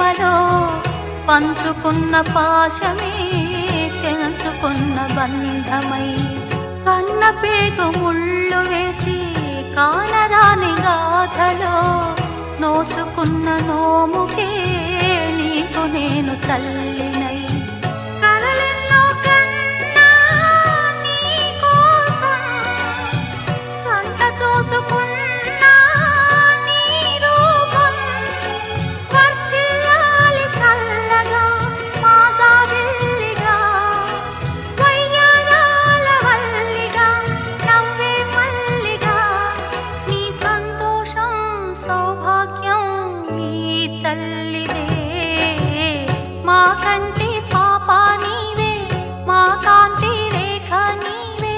జన్మలో పంచుకున్న పాశమే తెంచుకున్న బంధమై కన్న పేగు ముళ్ళు వేసి కానరాని గాథలో నోచుకున్న నోముకే నీకు నేను తల్లినై కలలెన్నో కన్నా నీ కోసం కంట చూసుకున్నా నీ రూపం వర్ధిల్లాలి చల్లగా మా సాగిల్లిగా వయ్యారాల వల్లిగా నవ్వే మల్లిగా నీ సంతోషం సౌభాగ్యం నీ తల్లిదే మా కంటి పాప నీవే మా కాంతి రేఖ నీవే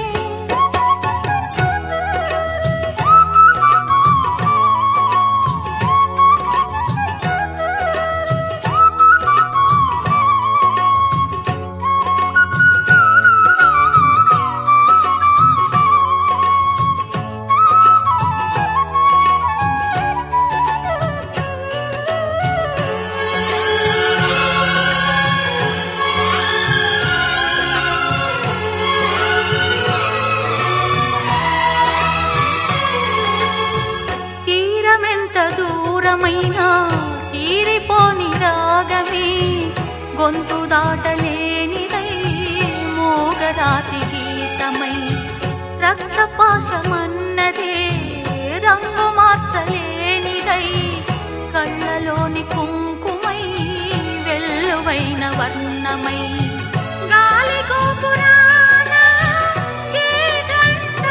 తీరమెంత దూరమైనా తీరిపోని రాగమే గొంతు దాటలేనిదై మోగరాతి గీతమై రక్తపాశమన్నదే రంగు మార్చలేనిదై కళ్ళలోని కుంకుమై వెల్లువైన వర్ణమై గాలి గోపురాన ఏ గంట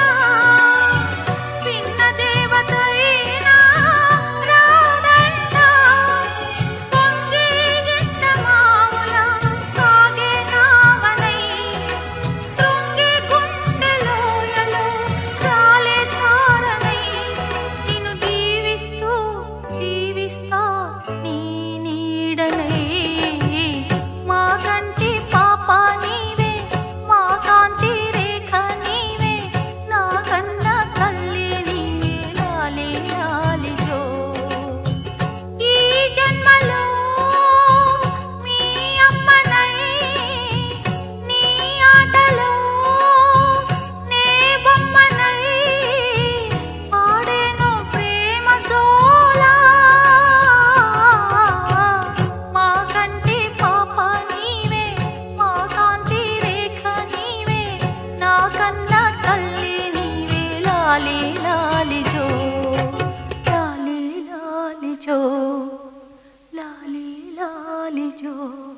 విన్న దేవతైనా రాదంట పొంగే ఎండ మావుల సాగే నావనై తొంగే గుండెలోయలో రాలే ధారణై నిన్ను దీవిస్తూ జీవిస్తా నీ నీడనై మా కంటి పాప నీవే మా కాంతి రేఖ నీవే నా కన్న తల్లి నీవే లాలి లాలి జో ఈ జన్మలో మీ అమ్మనై నీ ఆటలో నే బొమ్మనై పాడేను ప్రేమ జోలా మా కంటి పాప నీవే మా కాంతి రేఖ నీవే నా కన్న తల్లి నీవే లాలి లాలి జో లాలి లాలి జో లాలి లాలి జో